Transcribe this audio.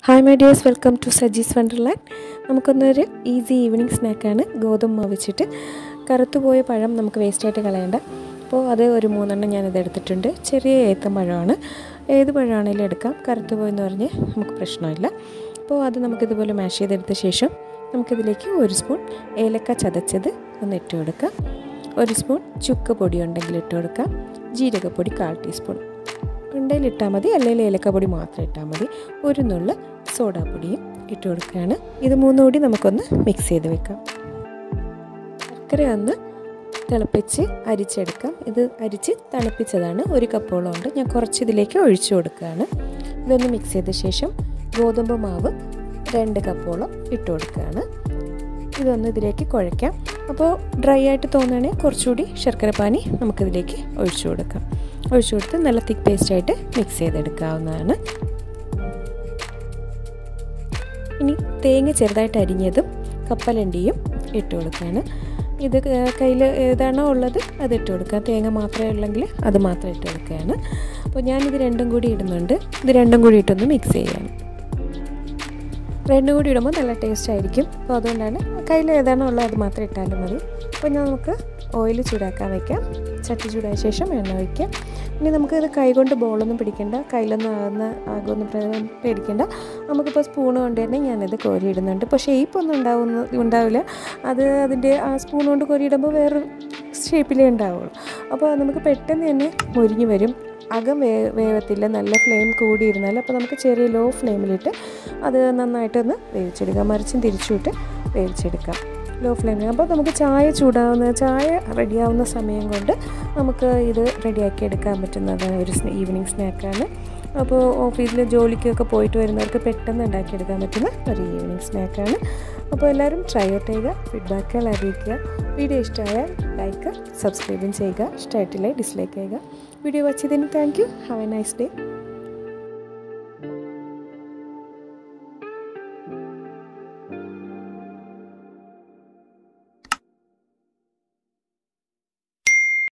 hi my dears welcome to Saji's wonderland നമുക്കൊന്നൊരു easy evening സ്നാക്കാണ് ഗോതമ്പ് മാവ് വെച്ചിട്ട് കറുത്തുപോയ പഴം നമുക്ക് വേസ്റ്റായിട്ട് കളയണ്ട അപ്പോൾ അത് ഒരു മൂന്നെണ്ണം ഞാനിത് എടുത്തിട്ടുണ്ട് ചെറിയ ഏത്തം പഴമാണ് ഏത് പഴമാണെങ്കിലും എടുക്കാം കറുത്തുപോയെന്ന് പറഞ്ഞ് നമുക്ക് പ്രശ്നമില്ല അപ്പോൾ അത് നമുക്കിതുപോലെ മാഷ് ചെയ്തെടുത്ത ശേഷം നമുക്കിതിലേക്ക് ഒരു സ്പൂൺ ഏലക്ക ചതച്ചത് ഒന്ന് ഇട്ട് കൊടുക്കാം ഒരു സ്പൂൺ ചുക്ക് പൊടി ഉണ്ടെങ്കിൽ ഇട്ട് കൊടുക്കാം ജീരകപ്പൊടി കാൽ ടീസ്പൂൺ ഉണ്ടെങ്കിൽ ഇട്ടാൽ മതി അല്ലെങ്കിൽ ഏലക്കപ്പൊടി മാത്രം ഇട്ടാൽ മതി ഒരു നുള്ള് സോഡാപ്പൊടിയും ഇട്ട് കൊടുക്കുകയാണ് ഇത് മൂന്നും കൂടി നമുക്കൊന്ന് മിക്സ് ചെയ്ത് വെക്കാം ശർക്കര ഒന്ന് തിളപ്പിച്ച് അരിച്ചെടുക്കാം ഇത് അരിച്ച് തണുപ്പിച്ചതാണ് ഒരു കപ്പോളം ഉണ്ട് ഞാൻ കുറച്ച് ഇതിലേക്ക് ഒഴിച്ചു കൊടുക്കുകയാണ് ഇതൊന്ന് മിക്സ് ചെയ്ത ശേഷം ഗോതമ്പ് മാവ് രണ്ട് കപ്പോളം ഇട്ട് കൊടുക്കുകയാണ് ഇതൊന്ന് ഇതിലേക്ക് കുഴയ്ക്കാം അപ്പോൾ ഡ്രൈ ആയിട്ട് തോന്നുകയാണെങ്കിൽ കുറച്ചുകൂടി ശർക്കര പാനി നമുക്കിതിലേക്ക് ഒഴിച്ചു കൊടുക്കാം ഒഴിച്ചു കൊടുത്ത് നല്ല തിക്ക് പേസ്റ്റായിട്ട് മിക്സ് ചെയ്തെടുക്കാവുന്നതാണ് ഇനി തേങ്ങ ചെറുതായിട്ട് അരിഞ്ഞതും കപ്പലണ്ടിയും ഇട്ട് കൊടുക്കുകയാണ് ഇത് കയ്യിൽ ഏതാണോ ഉള്ളത് അത് ഇട്ട് കൊടുക്കുക തേങ്ങ മാത്രമേ ഉള്ളെങ്കിൽ അത് മാത്രം ഇട്ട് കൊടുക്കുകയാണ് അപ്പോൾ ഞാനിത് രണ്ടും കൂടി ഇടുന്നുണ്ട് ഇത് രണ്ടും കൂടി ഇട്ടൊന്ന് മിക്സ് ചെയ്യാണ് രണ്ടും കൂടി ഇടുമ്പോൾ നല്ല ടേസ്റ്റ് ആയിരിക്കും അപ്പോൾ അതുകൊണ്ടാണ് കയ്യിൽ ഏതാണോ ഉള്ളത് അത് മാത്രം ഇട്ടാലും മതി അപ്പോൾ ഞാൻ നമുക്ക് ഓയിൽ ചൂടാക്കാൻ വയ്ക്കാം ചട്ടി ചൂടായ ശേഷം എണ്ണ വയ്ക്കാം ഇനി നമുക്ക് ഇത് കൈകൊണ്ട് ബോളൊന്നും പിടിക്കേണ്ട കയ്യിലൊന്നും ആകുന്ന ആകുമൊന്നും പേടിക്കേണ്ട നമുക്കിപ്പോൾ സ്പൂൺ കൊണ്ട് തന്നെ ഞാനിത് കോരി ഇടുന്നുണ്ട് ഇപ്പോൾ ഷേപ്പൊന്നും ഉണ്ടാവുന്ന ഉണ്ടാവില്ല അത് അതിൻ്റെ ആ സ്പൂൺ കൊണ്ട് കോരി ഇടുമ്പോൾ വേറെ ഷേപ്പിലേ ഉണ്ടാവുള്ളൂ അപ്പോൾ നമുക്ക് പെട്ടെന്ന് തന്നെ മുരിഞ്ഞ് വരും അകം വേ വേവത്തില്ല നല്ല ഫ്ലെയിം കൂടിയിരുന്നാൽ അപ്പോൾ നമുക്ക് ചെറിയ ലോ ഫ്ലെയിമിലിട്ട് അത് നന്നായിട്ടൊന്ന് വേവിച്ചെടുക്കാം മറിച്ചും തിരിച്ചുവിട്ട് വേവിച്ചെടുക്കാം ലോ ഫ്ലെയിമിൽ അപ്പോൾ നമുക്ക് ചായ ചൂടാവുന്ന ചായ റെഡിയാവുന്ന സമയം കൊണ്ട് നമുക്ക് ഇത് റെഡിയാക്കി എടുക്കാൻ പറ്റുന്നത് ഒരു ഈവനിങ് സ്നാക്കാണ് അപ്പോൾ ഓഫീസിൽ ജോലിക്കൊക്കെ പോയിട്ട് വരുന്നവർക്ക് പെട്ടെന്ന് ഉണ്ടാക്കിയെടുക്കാൻ പറ്റുന്ന ഒരു ഈവനിങ് സ്നാക്കാണ് അപ്പോൾ എല്ലാവരും ട്രൈ ഔട്ട് ചെയ്യുക ഫീഡ്ബാക്കുകൾ അറിയിക്കുക വീഡിയോ ഇഷ്ടമായാൽ ലൈക്ക് സബ്സ്ക്രൈബും ചെയ്യുക ഇഷ്ടമായിട്ടില്ലേ ഡിസ്ലൈക്ക് ചെയ്യുക വീഡിയോ വച്ചതിന് thank you have a nice day